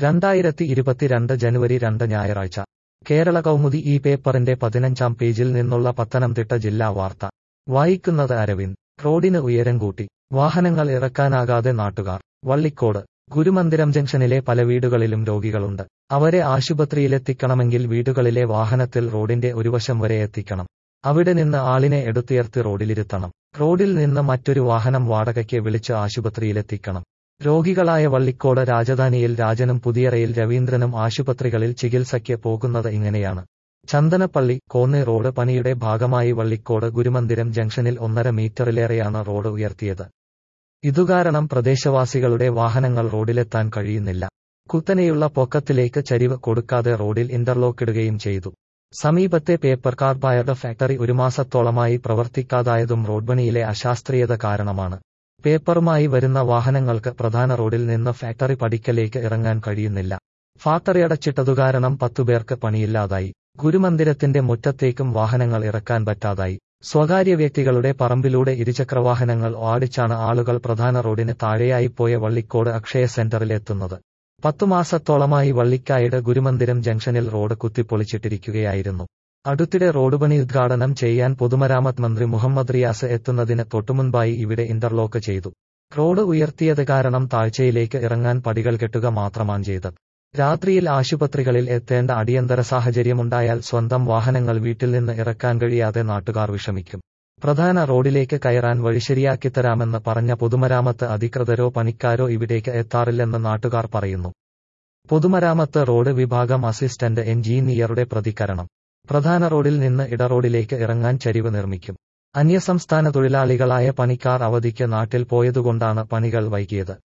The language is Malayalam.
രണ്ടായിരത്തി ഇരുപത്തിരണ്ട് ജനുവരി രണ്ട് ഞായറാഴ്ച കേരള കൗമുദി ഈ പേപ്പറിന്റെ പതിനഞ്ചാം പേജിൽ നിന്നുള്ള പത്തനംതിട്ട ജില്ലാ വാർത്ത വായിക്കുന്നത് അരവിന്ദ് റോഡിന് ഉയരം കൂട്ടി വാഹനങ്ങൾ ഇറക്കാനാകാതെ നാട്ടുകാർ വള്ളിക്കോട് ഗുരുമന്ദിരം ജംഗ്ഷനിലെ പല വീടുകളിലും രോഗികളുണ്ട് അവരെ ആശുപത്രിയിലെത്തിക്കണമെങ്കിൽ വീടുകളിലെ വാഹനത്തിൽ റോഡിന്റെ ഒരു വശം വരെ എത്തിക്കണം അവിടെ നിന്ന് ആളിനെ എടുത്തുയർത്തി റോഡിലിരുത്തണം റോഡിൽ നിന്ന് മറ്റൊരു വാഹനം വാടകയ്ക്ക് വിളിച്ച് ആശുപത്രിയിലെത്തിക്കണം രോഗികളായ വള്ളിക്കോട് രാജധാനിയിൽ രാജനും പുതിയറയിൽ രവീന്ദ്രനും ആശുപത്രികളിൽ ചികിത്സയ്ക്ക് പോകുന്നത് ഇങ്ങനെയാണ് ചന്ദനപ്പള്ളി കോന്നി റോഡ് പണിയുടെ ഭാഗമായി വള്ളിക്കോട് ഗുരുമന്ദിരം ജംഗ്ഷനിൽ ഒന്നര മീറ്ററിലേറെയാണ് റോഡ് ഉയർത്തിയത് ഇതുകാരണം പ്രദേശവാസികളുടെ വാഹനങ്ങൾ റോഡിലെത്താൻ കഴിയുന്നില്ല കുത്തനെയുള്ള പൊക്കത്തിലേക്ക് ചരിവ് കൊടുക്കാതെ റോഡിൽ ഇന്റർലോക്കിടുകയും ചെയ്തു സമീപത്തെ പേപ്പർ കാർബയർഡ് ഫാക്ടറി ഒരു മാസത്തോളമായി പ്രവർത്തിക്കാതായതും റോഡ് പണിയിലെ അശാസ്ത്രീയത കാരണമാണ് പേപ്പറുമായി വരുന്ന വാഹനങ്ങൾക്ക് പ്രധാന റോഡിൽ നിന്ന് ഫാക്ടറി പടിക്കലേക്ക് ഇറങ്ങാൻ കഴിയുന്നില്ല ഫാക്ടറി അടച്ചിട്ടതുകാരണം പത്തുപേർക്ക് പണിയില്ലാതായി ഗുരുമന്ദിരത്തിന്റെ മുറ്റത്തേക്കും വാഹനങ്ങൾ ഇറക്കാൻ പറ്റാതായി സ്വകാര്യ വ്യക്തികളുടെ പറമ്പിലൂടെ ഇരുചക്രവാഹനങ്ങൾ ഓടിച്ചാണ് ആളുകൾ പ്രധാന റോഡിന് താഴെയായി പോയ വള്ളിക്കോട് അക്ഷയ സെന്ററിൽ എത്തുന്നത് പത്തു മാസത്തോളമായി വള്ളിക്കായുടെ ഗുരുമന്ദിരം ജംഗ്ഷനിൽ റോഡ് കുത്തിപ്പൊളിച്ചിട്ടിരിക്കുകയായിരുന്നു അടുത്തിടെ റോഡ് പണി ഉദ്ഘാടനം ചെയ്യാൻ പൊതുമരാമത്ത് മന്ത്രി മുഹമ്മദ് റിയാസ് എത്തുന്നതിന് തൊട്ടുമുൻപായി ഇവിടെ ഇന്റർലോക്ക് ചെയ്തു റോഡ് ഉയർത്തിയത് കാരണം താഴ്ചയിലേക്ക് ഇറങ്ങാൻ പടികൾ കെട്ടുക മാത്രമാണ് ചെയ്തത് രാത്രിയിൽ ആശുപത്രികളിൽ എത്തേണ്ട അടിയന്തര സാഹചര്യമുണ്ടായാൽ സ്വന്തം വാഹനങ്ങൾ വീട്ടിൽ നിന്ന് ഇറക്കാൻ കഴിയാതെ നാട്ടുകാർ വിഷമിക്കും പ്രധാന റോഡിലേക്ക് കയറാൻ വഴി ശരിയാക്കിത്തരാമെന്ന് പറഞ്ഞ പൊതുമരാമത്ത് അധികൃതരോ പണിക്കാരോ ഇവിടേക്ക് എത്താറില്ലെന്ന് നാട്ടുകാർ പറയുന്നു പൊതുമരാമത്ത് റോഡ് വിഭാഗം അസിസ്റ്റന്റ് എഞ്ചിനീയറുടെ പ്രതികരണം പ്രധാന റോഡിൽ നിന്ന് ഇടറോഡിലേക്ക് ഇറങ്ങാൻ ചരിവ് നിർമ്മിക്കും അന്യസംസ്ഥാന തൊഴിലാളികളായ പണിക്കാർ അവധിക്ക് നാട്ടിൽ പോയതുകൊണ്ടാണ് പണികൾ വൈകിയത്